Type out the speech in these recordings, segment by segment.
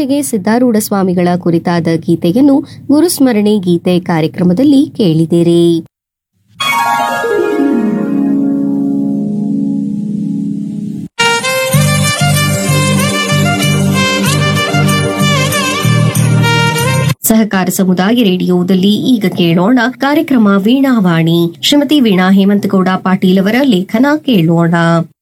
ಇದುವರೆಗೆ ಸಿದ್ದಾರೂಢ ಸ್ವಾಮಿಗಳ ಕುರಿತಾದ ಗೀತೆಯನ್ನು ಗುರುಸ್ಮರಣೆ ಗೀತೆ ಕಾರ್ಯಕ್ರಮದಲ್ಲಿ ಕೇಳಿದಿರಿ ಸಹಕಾರ ಸಮುದಾಯ ರೇಡಿಯೋದಲ್ಲಿ ಈಗ ಕೇಳೋಣ ಕಾರ್ಯಕ್ರಮ ವೀಣಾವಾಣಿ ಶ್ರೀಮತಿ ವೀಣಾ ಹೇಮಂತಗೌಡ ಪಾಟೀಲ್ ಅವರ ಲೇಖನ ಕೇಳೋಣ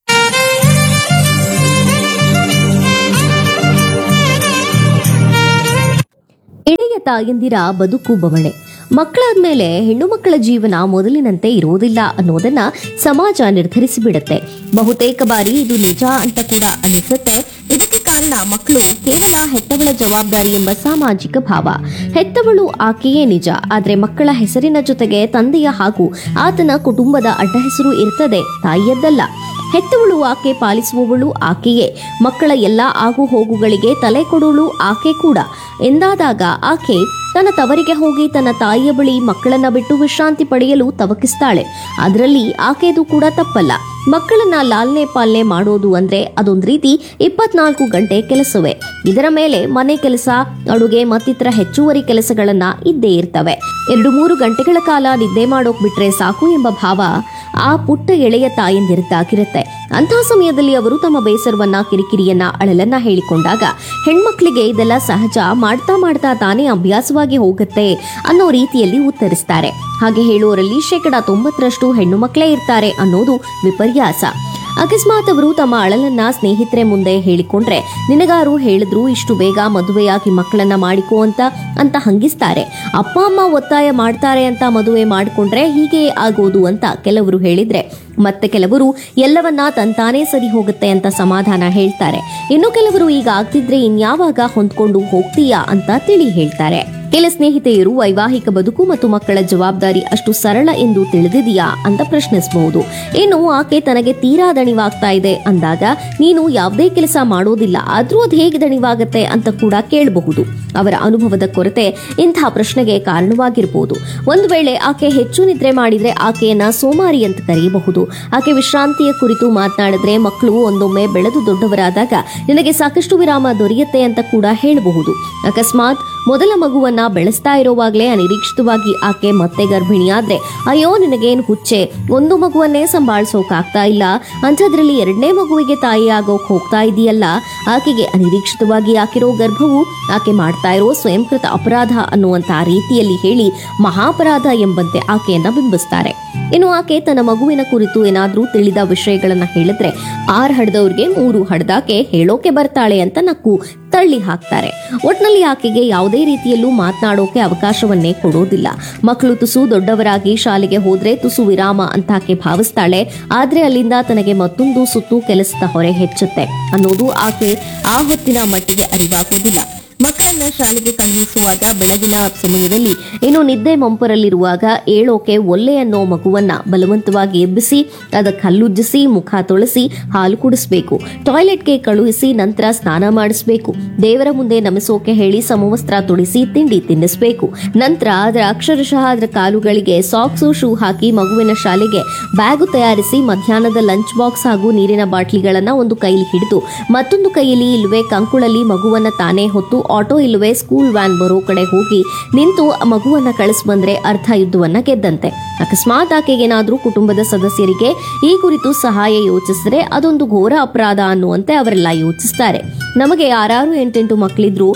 ಎಳೆಯ ತಾಯಂದಿರ ಬದುಕು ಬವಣೆ ಮಕ್ಕಳಾದ್ಮೇಲೆ ಹೆಣ್ಣು ಮಕ್ಕಳ ಜೀವನ ಮೊದಲಿನಂತೆ ಇರೋದಿಲ್ಲ ಅನ್ನೋದನ್ನ ಸಮಾಜ ನಿರ್ಧರಿಸಿ ಬಿಡುತ್ತೆ ಬಹುತೇಕ ಬಾರಿ ಇದು ನಿಜ ಅಂತ ಕೂಡ ಅನಿಸುತ್ತೆ ಇದಕ್ಕೆ ಕಾರಣ ಮಕ್ಕಳು ಕೇವಲ ಹೆತ್ತವಳ ಜವಾಬ್ದಾರಿ ಎಂಬ ಸಾಮಾಜಿಕ ಭಾವ ಹೆತ್ತವಳು ಆಕೆಯೇ ನಿಜ ಆದ್ರೆ ಮಕ್ಕಳ ಹೆಸರಿನ ಜೊತೆಗೆ ತಂದೆಯ ಹಾಗೂ ಆತನ ಕುಟುಂಬದ ಅಡ್ಡ ಹೆಸರು ಇರ್ತದೆ ತಾಯಿಯದ್ದಲ್ಲ ಹೆತ್ತವಳು ಆಕೆ ಪಾಲಿಸುವವಳು ಆಕೆಯೇ ಮಕ್ಕಳ ಎಲ್ಲಾ ಆಗು ಹೋಗುಗಳಿಗೆ ತಲೆ ಕೊಡೋಳು ಆಕೆ ಕೂಡ ಎಂದಾದಾಗ ಆಕೆ ತನ್ನ ತವರಿಗೆ ಹೋಗಿ ತನ್ನ ತಾಯಿಯ ಬಳಿ ಮಕ್ಕಳನ್ನ ಬಿಟ್ಟು ವಿಶ್ರಾಂತಿ ಪಡೆಯಲು ತವಕಿಸ್ತಾಳೆ ಅದರಲ್ಲಿ ಆಕೆದು ಕೂಡ ತಪ್ಪಲ್ಲ ಮಕ್ಕಳನ್ನ ಲಾಲನೆ ಪಾಲನೆ ಮಾಡೋದು ಅಂದ್ರೆ ಅದೊಂದ್ ರೀತಿ ಇಪ್ಪತ್ನಾಲ್ಕು ಗಂಟೆ ಕೆಲಸವೇ ಇದರ ಮೇಲೆ ಮನೆ ಕೆಲಸ ಅಡುಗೆ ಮತ್ತಿತರ ಹೆಚ್ಚುವರಿ ಕೆಲಸಗಳನ್ನ ಇದ್ದೇ ಇರ್ತವೆ ಎರಡು ಮೂರು ಗಂಟೆಗಳ ಕಾಲ ನಿದ್ದೆ ಮಾಡೋಕ್ ಬಿಟ್ರೆ ಸಾಕು ಎಂಬ ಭಾವ ಆ ಪುಟ್ಟ ಎಳೆಯ ತಾಯಂದಿರದ್ದಾಗಿರುತ್ತೆ ಅಂತಹ ಸಮಯದಲ್ಲಿ ಅವರು ತಮ್ಮ ಬೇಸರವನ್ನ ಕಿರಿಕಿರಿಯನ್ನ ಅಳಲನ್ನ ಹೇಳಿಕೊಂಡಾಗ ಹೆಣ್ಮಕ್ಳಿಗೆ ಇದೆಲ್ಲ ಸಹಜ ಮಾಡ್ತಾ ಮಾಡ್ತಾ ತಾನೇ ಅಭ್ಯಾಸವಾಗಿ ಹೋಗುತ್ತೆ ಅನ್ನೋ ರೀತಿಯಲ್ಲಿ ಉತ್ತರಿಸ್ತಾರೆ ಹಾಗೆ ಹೇಳುವವರಲ್ಲಿ ಶೇಕಡ ತೊಂಬತ್ತರಷ್ಟು ಹೆಣ್ಣು ಮಕ್ಕಳೇ ಇರ್ತಾರೆ ಅನ್ನೋದು ವಿಪರ್ಯಾಸ ಅಕಸ್ಮಾತ್ ಅವರು ತಮ್ಮ ಅಳಲನ್ನ ಸ್ನೇಹಿತರೆ ಮುಂದೆ ಹೇಳಿಕೊಂಡ್ರೆ ನಿನಗಾರು ಹೇಳಿದ್ರು ಇಷ್ಟು ಬೇಗ ಮದುವೆಯಾಗಿ ಮಕ್ಕಳನ್ನ ಮಾಡಿಕೋ ಅಂತ ಅಂತ ಹಂಗಿಸ್ತಾರೆ ಅಪ್ಪ ಅಮ್ಮ ಒತ್ತಾಯ ಮಾಡ್ತಾರೆ ಅಂತ ಮದುವೆ ಮಾಡಿಕೊಂಡ್ರೆ ಹೀಗೆ ಆಗೋದು ಅಂತ ಕೆಲವರು ಹೇಳಿದ್ರೆ ಮತ್ತೆ ಕೆಲವರು ಎಲ್ಲವನ್ನ ತಂತಾನೇ ಸರಿ ಹೋಗುತ್ತೆ ಅಂತ ಸಮಾಧಾನ ಹೇಳ್ತಾರೆ ಇನ್ನು ಕೆಲವರು ಈಗ ಆಗ್ತಿದ್ರೆ ಇನ್ಯಾವಾಗ ಹೊಂದ್ಕೊಂಡು ಹೋಗ್ತೀಯಾ ಅಂತ ತಿಳಿ ಹೇಳ್ತಾರೆ ಕೆಲ ಸ್ನೇಹಿತೆಯರು ವೈವಾಹಿಕ ಬದುಕು ಮತ್ತು ಮಕ್ಕಳ ಜವಾಬ್ದಾರಿ ಅಷ್ಟು ಸರಳ ಎಂದು ತಿಳಿದಿದೆಯಾ ಅಂತ ಪ್ರಶ್ನಿಸಬಹುದು ಇನ್ನು ಆಕೆ ತನಗೆ ತೀರಾ ದಣಿವಾಗ್ತಾ ಇದೆ ಅಂದಾಗ ನೀನು ಯಾವುದೇ ಕೆಲಸ ಮಾಡೋದಿಲ್ಲ ಆದ್ರೂ ಅದು ಹೇಗೆ ದಣಿವಾಗತ್ತೆ ಅಂತ ಕೂಡ ಕೇಳಬಹುದು ಅವರ ಅನುಭವದ ಕೊರತೆ ಇಂತಹ ಪ್ರಶ್ನೆಗೆ ಕಾರಣವಾಗಿರಬಹುದು ಒಂದು ವೇಳೆ ಆಕೆ ಹೆಚ್ಚು ನಿದ್ರೆ ಮಾಡಿದ್ರೆ ಆಕೆಯನ್ನ ಸೋಮಾರಿ ಅಂತ ಕರೆಯಬಹುದು ಆಕೆ ವಿಶ್ರಾಂತಿಯ ಕುರಿತು ಮಾತನಾಡಿದ್ರೆ ಮಕ್ಕಳು ಒಂದೊಮ್ಮೆ ಬೆಳೆದು ದೊಡ್ಡವರಾದಾಗ ನಿನಗೆ ಸಾಕಷ್ಟು ವಿರಾಮ ದೊರೆಯುತ್ತೆ ಅಂತ ಕೂಡ ಹೇಳಬಹುದು ಅಕಸ್ಮಾತ್ ಮೊದಲ ಮಗುವನ್ನ ಬೆಳೆಸ್ತಾ ಇರುವಾಗಲೇ ಅನಿರೀಕ್ಷಿತವಾಗಿ ಆಕೆ ಮತ್ತೆ ಗರ್ಭಿಣಿಯಾದ್ರೆ ಅಯ್ಯೋ ನಿನಗೇನು ಹುಚ್ಚೆ ಒಂದು ಮಗುವನ್ನೇ ಸಂಭಾಳಿಸೋಕಾಗ್ತಾ ಇಲ್ಲ ಅಂಥದ್ರಲ್ಲಿ ಎರಡನೇ ಮಗುವಿಗೆ ತಾಯಿ ಆಗೋಕ್ ಹೋಗ್ತಾ ಇದೆಯಲ್ಲ ಆಕೆಗೆ ಅನಿರೀಕ್ಷಿತವಾಗಿ ಆಕಿರೋ ಗರ್ಭವು ಆಕೆ ಮಾಡ್ತಾ ಇರೋ ಸ್ವಯಂಕೃತ ಅಪರಾಧ ಅನ್ನುವಂತಹ ರೀತಿಯಲ್ಲಿ ಹೇಳಿ ಮಹಾಪರಾಧ ಎಂಬಂತೆ ಆಕೆಯನ್ನ ಬಿಂಬಿಸ್ತಾರೆ ಇನ್ನು ಆಕೆ ತನ್ನ ಮಗುವಿನ ಕುರಿತು ಏನಾದ್ರೂ ತಿಳಿದ ವಿಷಯಗಳನ್ನ ಹೇಳಿದ್ರೆ ಆರ್ ಹಡ್ದವ್ರಿಗೆ ಮೂರು ಹಡ್ದಾಕೆ ಹೇಳೋಕೆ ಬರ್ತಾಳೆ ಅಂತ ನಕ್ಕು ತಳ್ಳಿ ಹಾಕ್ತಾರೆ ಒಟ್ನಲ್ಲಿ ಆಕೆಗೆ ಯಾವುದೇ ರೀತಿಯಲ್ಲೂ ಮಾತನಾಡೋಕೆ ಅವಕಾಶವನ್ನೇ ಕೊಡೋದಿಲ್ಲ ಮಕ್ಕಳು ತುಸು ದೊಡ್ಡವರಾಗಿ ಶಾಲೆಗೆ ಹೋದ್ರೆ ತುಸು ವಿರಾಮ ಅಂತ ಆಕೆ ಭಾವಿಸ್ತಾಳೆ ಆದ್ರೆ ಅಲ್ಲಿಂದ ತನಗೆ ಮತ್ತೊಂದು ಸುತ್ತು ಕೆಲಸದ ಹೊರೆ ಹೆಚ್ಚುತ್ತೆ ಅನ್ನೋದು ಆಕೆ ಆ ಹೊತ್ತಿನ ಮಟ್ಟಿಗೆ ಅರಿವಾಗೋದಿಲ್ಲ ಮಕ್ಕಳನ್ನ ಶಾಲೆಗೆ ಕಳುಹಿಸುವಾಗ ಬೆಳಗಿನ ಸಮಯದಲ್ಲಿ ಇನ್ನು ನಿದ್ದೆ ಮಂಪರಲ್ಲಿರುವಾಗ ಏಳೋಕೆ ಒಲ್ಲೆ ಅನ್ನೋ ಮಗುವನ್ನ ಬಲವಂತವಾಗಿ ಎಬ್ಬಿಸಿ ಅದಕ್ಕೆ ಹಲ್ಲುಜ್ಜಿಸಿ ಮುಖ ತೊಳಸಿ ಹಾಲು ಕುಡಿಸ್ಬೇಕು ಟಾಯ್ಲೆಟ್ಗೆ ಕಳುಹಿಸಿ ನಂತರ ಸ್ನಾನ ಮಾಡಿಸ್ಬೇಕು ದೇವರ ಮುಂದೆ ನಮಿಸೋಕೆ ಹೇಳಿ ಸಮವಸ್ತ್ರ ತೊಡಿಸಿ ತಿಂಡಿ ತಿನ್ನಿಸ್ಬೇಕು ನಂತರ ಅದರ ಅಕ್ಷರಶಃ ಅದರ ಕಾಲುಗಳಿಗೆ ಸಾಕ್ಸು ಶೂ ಹಾಕಿ ಮಗುವಿನ ಶಾಲೆಗೆ ಬ್ಯಾಗು ತಯಾರಿಸಿ ಮಧ್ಯಾಹ್ನದ ಲಂಚ್ ಬಾಕ್ಸ್ ಹಾಗೂ ನೀರಿನ ಬಾಟ್ಲಿಗಳನ್ನ ಒಂದು ಕೈಲಿ ಹಿಡಿದು ಮತ್ತೊಂದು ಕೈಯಲ್ಲಿ ಇಲ್ಲವೇ ಕಂಕುಳಲ್ಲಿ ಮಗುವನ್ನ ತಾನೇ ಹೊತ್ತು ಆಟೋ ಇಲ್ಲವೇ ಸ್ಕೂಲ್ ವ್ಯಾನ್ ಬರೋ ಕಡೆ ಹೋಗಿ ನಿಂತು ಆ ಮಗುವನ್ನ ಕಳಿಸ್ ಬಂದ್ರೆ ಅರ್ಧ ಯುದ್ಧವನ್ನ ಗೆದ್ದಂತೆ ಅಕಸ್ಮಾತ್ ಆಕೆಗೇನಾದ್ರೂ ಕುಟುಂಬದ ಸದಸ್ಯರಿಗೆ ಈ ಕುರಿತು ಸಹಾಯ ಯೋಚಿಸಿದ್ರೆ ಅದೊಂದು ಘೋರ ಅಪರಾಧ ಅನ್ನುವಂತೆ ಅವರೆಲ್ಲ ಯೋಚಿಸ್ತಾರೆ ನಮಗೆ ಯಾರು ಎಂಟೆಂಟು ಮಕ್ಕಳಿದ್ರು